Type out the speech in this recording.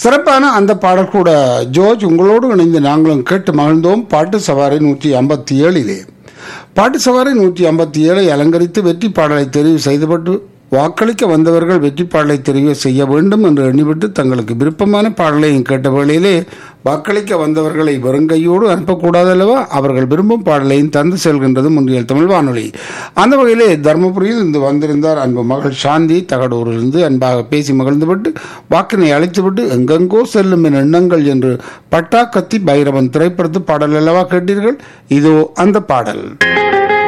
சிறப்பான அந்த பாடல் கூட ஜோர்ஜ் உங்களோடு இணைந்து நாங்களும் கேட்டு மகிழ்ந்தோம் பாட்டு சவாரி நூற்றி ஐம்பத்தி ஏழிலே பாட்டு சவாரி நூற்றி ஐம்பத்தி ஏழை அலங்கரித்து வெற்றி பாடலை தெரிவு செய்துபட்டு வாக்களிக்க வந்தவர்கள் வெற்றி பாடலை தெரிவு செய்ய வேண்டும் என்று எண்ணிவிட்டு தங்களுக்கு விருப்பமான பாடலையும் கேட்ட வேளையிலே வாக்களிக்க வந்தவர்களை வெறுங்கையோடு அனுப்பக்கூடாது அல்லவா அவர்கள் விரும்பும் பாடலையும் தந்து செல்கின்றது முன்றியல் தமிழ் வானொலி அந்த வகையிலே தருமபுரியில் இருந்து வந்திருந்தார் அன்பு மகள் சாந்தி தகடூரிலிருந்து அன்பாக பேசி மகிழ்ந்துவிட்டு வாக்கினை அழைத்துவிட்டு எங்கெங்கோ செல்லும் என் எண்ணங்கள் என்று பட்டா கத்தி பைரவன் திரைப்படத்து பாடல் அல்லவா கேட்டீர்கள் இதோ அந்த பாடல்